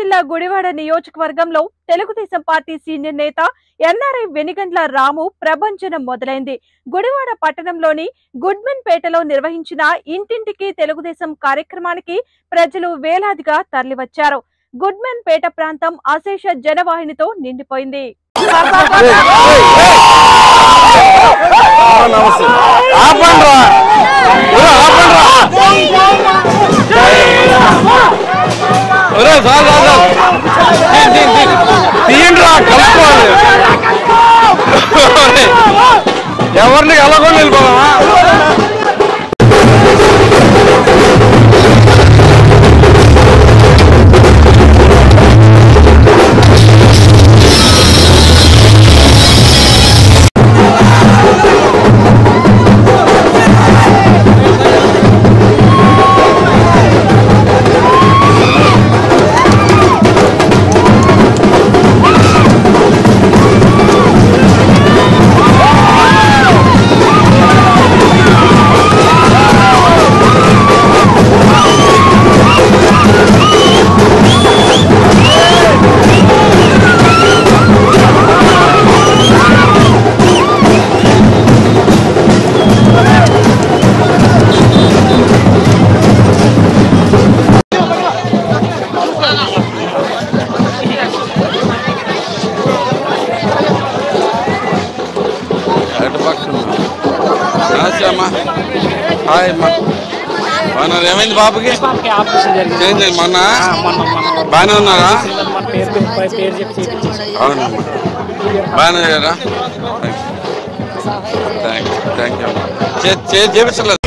జిల్లా గుడివాడ నియోజకవర్గంలో Telugu Desam party senior నేత ఎన్ఆర్ఐ వెనిగండ్ల రాము ప్రభంజనం మొదలైంది గుడివాడ పట్టణంలోని గుడ్మెన్ పేటలో నిర్వహించిన ఇంటింటికి తెలుగుదేశం కార్యక్రమానికి ప్రజలు వేలాదిగా తరలివచ్చారు గుడ్మెన్ పేట ప్రాంతం అశేష జనవాహినితో నిండిపోయింది నమస్తే ఆపండ్రా ఒరే, ఆపండ్రా ఒరే, చాలు, చాలు, చాలు. తీ- తీ- తీ. తీయండిరా కలుసుకోవాలి ఒరే, ఎవరిని కలగొని వెళ్ళిపోవా అటు పక్కన నమస్తే అమ్మా హాయ్ అమ్మా బాగున్నారు ఏమైంది బాబుకి పాపకి ఆపరేషన్ జరిగింది ఏంది మొన్న ఆ, మొన్న మొన్న బాగానే ఉన్నారా మన పేరు పేరు పేరు చెప్పి చేయించేసి అవునమ్మా బాగానే లేరా థ్యాంక్ యూ థ్యాంక్ యూ చేతి చేపించలేదు